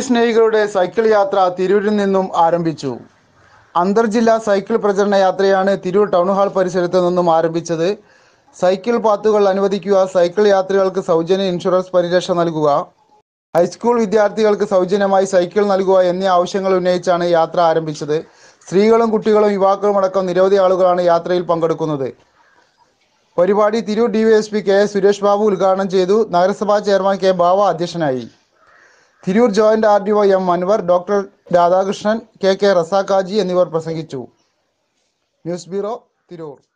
സ്നേഹികളുടെ cycle യാത്ര തിരൂരിൽ നിന്നും ആരംഭിച്ചു അന്തർജില്ലാ സൈക്കിൾ പ്രചരണ യാത്രയാണ് തിരൂർ ടൗൺ ഹാൾ പരിസരത്ത് നിന്നും ആരംഭിച്ചത് സൈക്കിൾ പാത്തുകൾ അനുവദിക്കുക സൈക്കിൾ യാത്രികൾക്ക് സൗജന്യ ഇൻഷുറൻസ് പരിരക്ഷ നൽകുക ഹൈസ്കൂൾ വിദ്യാർത്ഥികൾക്ക് സൗജന്യമായി സൈക്കിൾ നൽകുക എന്നീ ആവശ്യങ്ങൾ ഉന്നയിച്ചാണ് യാത്ര ആരംഭിച്ചത് സ്ത്രീകളും കുട്ടികളും യുവാക്കളും അടക്കം നിരവധി ആളുകളാണ് യാത്രയിൽ പങ്കെടുക്കുന്നത് പരിപാടി Tirur DYSP K S Suresh Babu ഉദ്ഘാടനം ചെയ്തു നഗരസഭാ ചെയർമാൻ കെ ബാവ അധ്യക്ഷനായി Tirur joint R D O M Anwar doctor Radhakrishnan K K റസാഖാജി എന്നിവർ പ്രസംഗിച്ചു ന്യൂസ് ബ്യൂറോ തിരൂർ